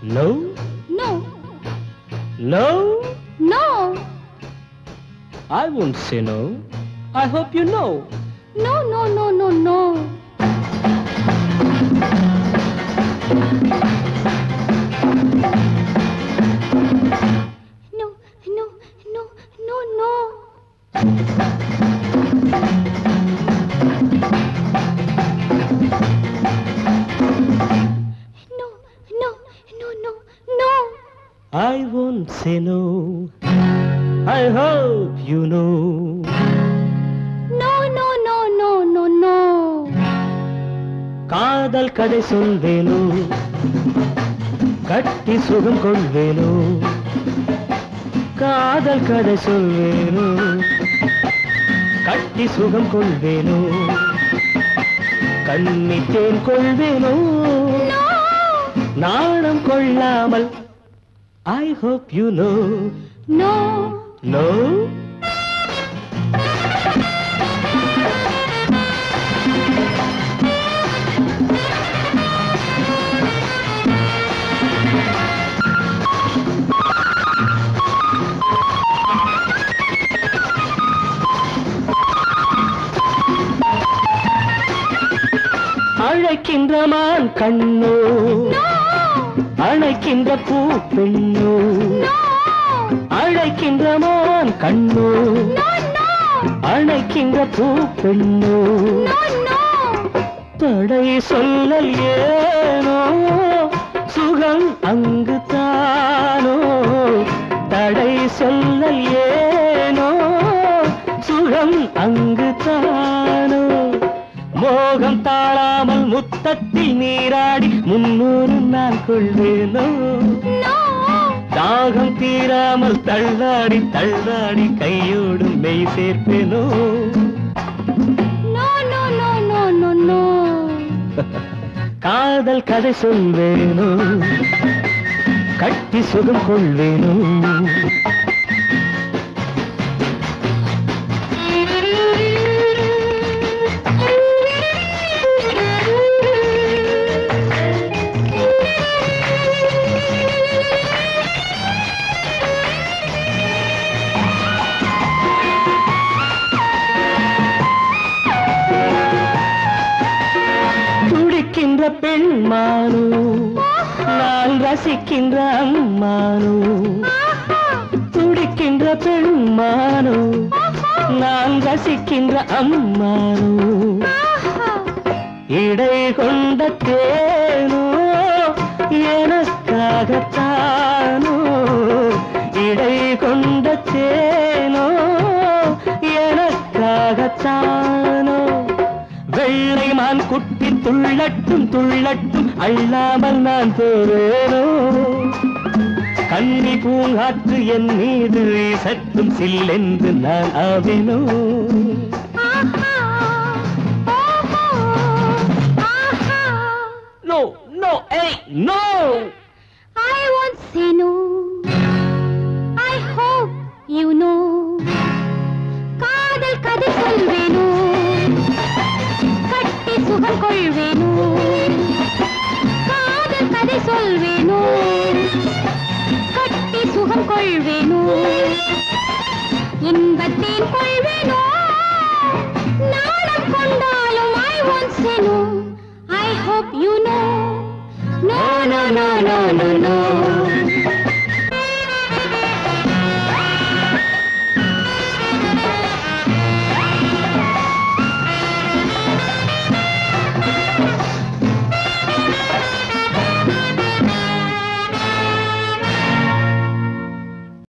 No, No. no, No. I won't say no. I hope you know. No, no, no, no, no. No, no, no, no, no. No, no, no, no, no. I won't say no. I hope you know. No, no, no, no, no, no. காதல் கதை சொல்வேனோ கட்டி சுகம் கொள்வேனோ காதல் கதை சொல்வேனோ கட்டி சுகம் கொள்வேனோ கண்ணித்தேன் கொள்வேனோ No. நாணம் கொள்ளாமல் I hope you know No. No அழைக்கின்ற மான் கண்ணோ No. அழைக்கின்ற பூ பெண்ணோ No. அழைக்கின்ற மான் கண்ணோ No, no. அழைக்கின்ற பூ பெண்ணோ No, no. தடை சொல்லல் ஏனோ சுகம் அங்கு தானோ தடை சொல்லல் ஏனோ சுகம் அங்கு தானோ மோகம் தாழாமல் முத்தத்தில் நீராடி முன்னூறு நான் கொள்வேனோ No. தாகம் தீராமல் தள்ளாடி தள்ளாடி கையோடு மெய் சேர்ப்பேனோ No, no, no, no, no, no. காதல் கதை சொல்வேனோ கட்டி சுகம் கொள்வேனோ துடிக்கின்ற பெண்மானோ நான் ரசிக்கின்ற அம்மானோ துடிக்கின்ற பெண்மானோ நான் ரசிக்கின்ற அம்மானோ இடை கொண்ட தேனோ எனக்காகத்தானோ இடை கொண்ட தேனோ எனக்காகத்தானோ வெள்ளை மான் குட்டி துள்ளட்டும் துள்ளட்டும் அள்ளாமல் நான் போவேனோ கன்னி பூங்காற்று என் மீது சற்றும் சில்லென்று நான் ஆவேனோ நோ நோ ஏய் no I won't say no. I hope you know. காதல் கதை சொல்வேனோ கட்டி சுகம் கொள்வேனோ காதல் கதை சொல்வேனோ கட்டி சுகம் கொள்வேனோ இன்பத்தேன் கொள்வேனோ நாணம் கொண்டாலும் I won't say no. I hope you know. No, no, no, no, no, no.